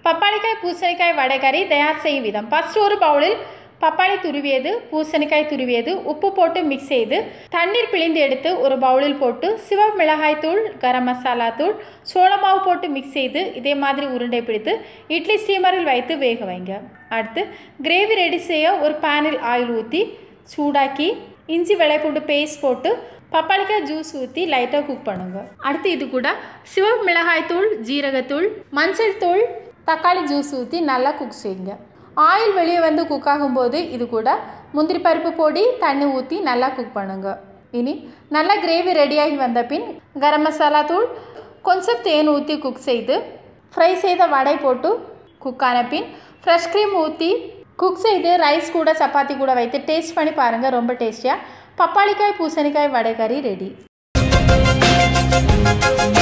பப்பாளிக்காய் பூசணிக்காய் வடைகறி தயார் செய்யும் விதம் ஃபஸ்ட் ஒரு பவுலில் பப்பாளி துருவியது பூசணிக்காய் துருவியது உப்பு போட்டு மிக்ஸ் செய்து தண்ணீர் பிழிந்து எடுத்து ஒரு பவுலில் போட்டு சிவப்பு மிளகாய் தூள் கரம் மசாலா தூள் சோளமாவு போட்டு மிக்ஸ் செய்து இதே மாதிரி உருண்டை பிடித்து இட்லி ஸ்டீமரில் வைத்து வேக வைங்க அடுத்து கிரேவி ரெடி செய்ய ஒரு பேனில் ஆயில் ஊற்றி சூடாக்கி இஞ்சி வெள்ளைப்பூண்டு பேஸ்ட் போட்டு பப்பாளிக்காய் ஜூஸ் ஊற்றி லைட்டாக குக் பண்ணுங்க அடுத்து இது கூட சிவப்பு மிளகாய் தூள் ஜீரகத்தூள் மஞ்சள் தூள் தக்காளி ஜூஸ் ஊற்றி நல்லா குக் செய்யுங்க ஆயில் வெளியே வந்து குக் ஆகும்போது இது கூட முந்திரி பருப்பு பொடி தண்ணி ஊற்றி நல்லா குக் பண்ணுங்க இனி நல்லா கிரேவி ரெடியாகி வந்த பின் கரம் மசாலா தூள் கொஞ்சம் தேன் ஊற்றி குக் செய்து ஃப்ரை செய்த வடை போட்டு குக் ஆன பின் ஃப்ரெஷ் க்ரீம் ஊற்றி குக் செய்து ரைஸ் கூட சப்பாத்தி கூட வைத்து டேஸ்ட் பண்ணி பாருங்கள் ரொம்ப டேஸ்டியாக பப்பாளிக்காய் பூசணிக்காய் வடைகறி ரெடி